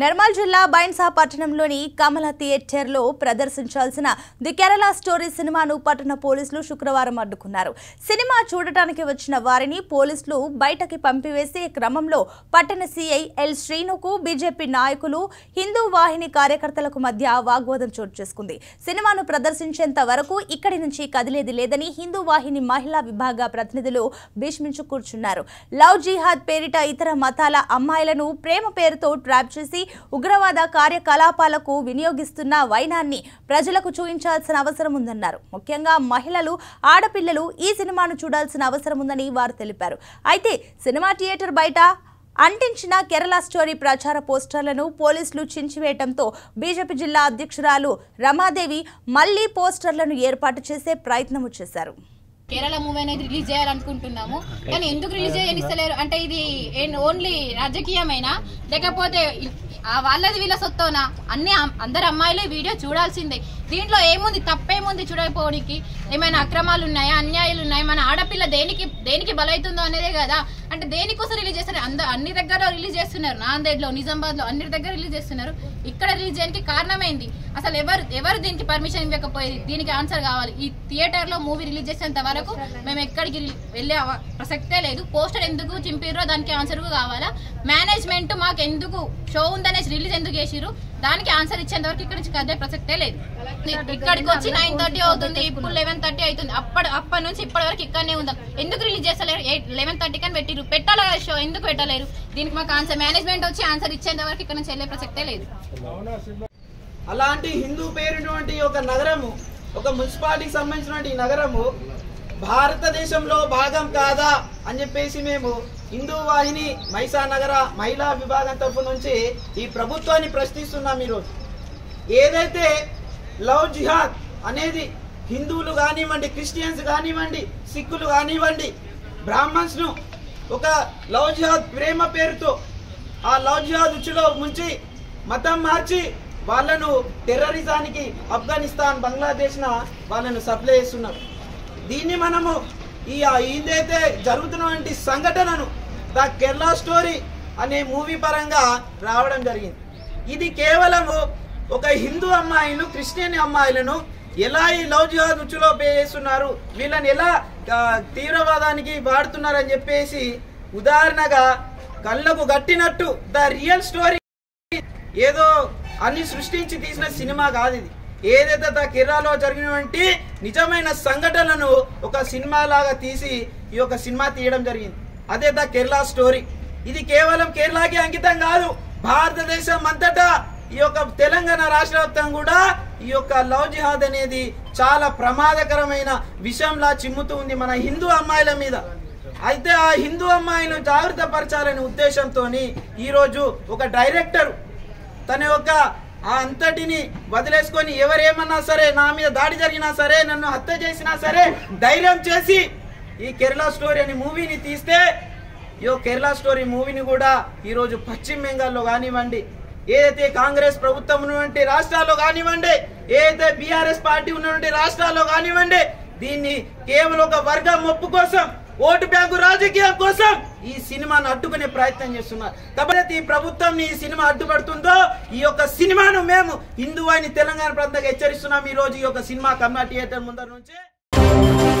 నిర్మల్ జిల్లా బైన్సా పట్టణంలోని కమల థియేటర్లో ప్రదర్శించాల్సిన ది కేరళ స్టోరీ సినిమాను పట్టణ పోలీసులు శుక్రవారం అడ్డుకున్నారు సినిమా చూడటానికి వచ్చిన వారిని పోలీసులు బయటకి పంపివేసే క్రమంలో పట్టణ సీఐ ఎల్ శ్రీనుకు బీజేపీ నాయకులు హిందూ వాహిని కార్యకర్తలకు మధ్య వాగ్వాదం చోటు చేసుకుంది సినిమాను ప్రదర్శించేంత వరకు ఇక్కడి నుంచి కదిలేది లేదని హిందూ వాహిని మహిళా విభాగ ప్రతినిధులు భీష్మించు కూర్చున్నారు లవ్ జిహాద్ పేరిట ఇతర మతాల అమ్మాయిలను ప్రేమ పేరుతో ట్రాప్ చేసి ఉగ్రవాద కార్యకలాపాలకు వినియోగిస్తున్న వైనాన్ని ప్రజలకు చూపించాల్సిన అవసరం ఉందన్నారు ముఖ్యంగా మహిళలు ఆడపిల్లలు ఈ సినిమాను చూడాల్సిన అవసరం ఉందని వారు తెలిపారు అయితే సినిమా థియేటర్ బయట అంటించిన కేరళ స్టోరీ ప్రచార పోస్టర్లను పోలీసులు చించివేయడంతో బీజేపీ జిల్లా అధ్యక్షురాలు రమాదేవి మళ్లీ పోస్టర్లను ఏర్పాటు చేసే ప్రయత్నము చేశారు కేరళ మూవీ అనేది రిలీజ్ చేయాలనుకుంటున్నాము కానీ ఎందుకు రిలీజ్ చేయనిస్తలేరు అంటే ఇది ఓన్లీ రాజకీయమైనా లేకపోతే ఆ వాళ్ళది వీళ్ళ సొత్తోనా అన్ని అమ్- అందరు అమ్మాయిలు ఈ వీడియో చూడాల్సిందే దీంట్లో ఏముంది తప్పేముంది చూడకపోవడానికి ఏమైనా అక్రమాలు ఉన్నాయా అన్యాయాలు ఉన్నాయా మన ఆడపిల్ల దేనికి దేనికి బలవుతుందో అనేదే కదా అంటే దేనికోసం రిలీజ్ చేస్తారు అంద అన్ని దగ్గర రిలీజ్ చేస్తున్నారు నాందేడ్ లో నిజామాబాద్ లో అన్ని దగ్గర రిలీజ్ చేస్తున్నారు ఇక్కడ రిలీజ్ చేయడానికి కారణమైంది అసలు ఎవరు ఎవరు దీనికి పర్మిషన్ ఇవ్వకపోయేది దీనికి ఆన్సర్ కావాలి ఈ థియేటర్ లో మూవీ రిలీజ్ చేసేంత వరకు మేము ఎక్కడికి రి- వెళ్ళే అవ- ప్రసక్తే లేదు పోస్టర్ ఎందుకు చింపిర్రో దానికి ఆన్సర్ కావాలా మేనేజ్మెంట్ మాకు ఎందుకు షో ఉందనేసి రిలీజ్ ఎందుకు చేసిర్రు దానికి ఆన్సర్ ఇచ్చేంత వరకు ఇక్కడ నుంచి కదే ప్రసక్తే లేదు ఇక్కడికి వచ్చి నైన్ థర్టీ అవుతుంది ఇప్పుడు లెవెన్ థర్టీ అవుతుంది అప్పటి అప్పటి నుంచి ఇప్పటి వరకు ఇక్కడనే ఉందాం ఎందుకు రిలీజ్ చేస్తలేరు లెవెన్ థర్టీ కానీ పెట్టిర్రు పెట్టాలి కదా షో ఎందుకు పెట్టలేరు దీనికి మాకు ఆన్సర్ మేనేజ్మెంట్ వచ్చి ఆన్సర్ ఇచ్చేంత వరకు ఇక్కడ నుంచి వెళ్ళే ప్రసక్తే లేదు అలాంటి హిందూ పేరుటువంటి ఒక నగరము ఒక మున్సిపాలిటీకి సంబంధించినటువంటి ఈ నగరము భారతదేశంలో భాగం కాదా అని చెప్పేసి మేము హిందూ వాహిని మైసా నగర మహిళా విభాగం తరఫు నుంచి ఈ ప్రభుత్వాన్ని ప్రశ్నిస్తున్నాం ఈరోజు ఏదైతే లవ్ జిహాద్ అనేది హిందువులు కానివ్వండి క్రిస్టియన్స్ కానివ్వండి సిక్కులు కానివ్వండి బ్రాహ్మణ్స్ ను ఒక లవ్ జిహాద్ ప్రేమ పేరుతో ఆ లవ్ జిహాద్ ఉచ్చులో ముంచి మతం మార్చి వాళ్ళను టెర్రరిజానికి ఆఫ్ఘనిస్తాన్ బంగ్లాదేశ్ వాళ్ళను సప్లై చేస్తున్నారు దీన్ని మనము ఈ ఇదైతే జరుగుతున్నటువంటి సంఘటనను ద కేరళ స్టోరీ అనే మూవీ పరంగా రావడం జరిగింది ఇది కేవలము ఒక హిందూ అమ్మాయిను క్రిస్టియన్ అమ్మాయిలను ఎలా ఈ లవ్ జిహాద్ ఉచ్చులో చేస్తున్నారు వీళ్ళని ఎలా ఆ, తీవ్రవాదానికి వాడుతున్నారని చెప్పేసి ఉదాహరణగా కళ్ళకు గట్టినట్టు ద రియల్ స్టోరీ ఏదో అన్ని సృష్టించి తీసిన సినిమా కాదు ఇది ఏదైతే ద కేరళలో జరిగినటువంటి నిజమైన సంఘటనలను ఒక సినిమా లాగా తీసి ఈ యొక్క సినిమా తీయడం జరిగింది అదే ద కేరళ స్టోరీ ఇది కేవలం కేరళకి అంకితం కాదు భారతదేశం అంతటా ఈ యొక్క తెలంగాణ రాష్ట్ర వ్యాప్తంగా కూడా ఈ యొక్క లవ్ జిహాద్ అనేది చాలా ప్రమాదకరమైన విషయంలా చిమ్ముతూ ఉంది మన హిందూ అమ్మాయిల మీద అయితే ఆ హిందూ అమ్మాయిను జాగ్రత్త పరచాలనే ఉద్దేశంతో ఈరోజు ఒక డైరెక్టర్ తన యొక్క ఆ అంతటిని వదిలేసుకొని ఎవరేమన్నా సరే నా మీద దాడి జరిగినా సరే నన్ను హత్య చేసినా సరే ధైర్యం చేసి ఈ కేరళ స్టోరీ అనే మూవీని తీస్తే ఈ కేరళ స్టోరీ మూవీని కూడా ఈరోజు పశ్చిమ బెంగాల్లో కానివ్వండి ఏదైతే కాంగ్రెస్ ప్రభుత్వం ఉన్నటువంటి రాష్ట్రాల్లో కానివ్వండి ఏదైతే బీఆర్ఎస్ పార్టీ ఉన్నటువంటి రాష్ట్రాల్లో కానివ్వండి దీన్ని కేవలం ఒక వర్గం మొప్పు కోసం ఓటు బ్యాంకు రాజకీయం కోసం ఈ సినిమాను అడ్డుకునే ప్రయత్నం చేస్తున్నారు కాబట్టి ఈ ప్రభుత్వం ఈ సినిమా అడ్డుపడుతుందో ఈ యొక్క సినిమాను మేము హిందూ అని తెలంగాణ ప్రాంతంగా హెచ్చరిస్తున్నాం ఈ రోజు ఈ యొక్క సినిమా కన్నా థియేటర్ ముందర నుంచి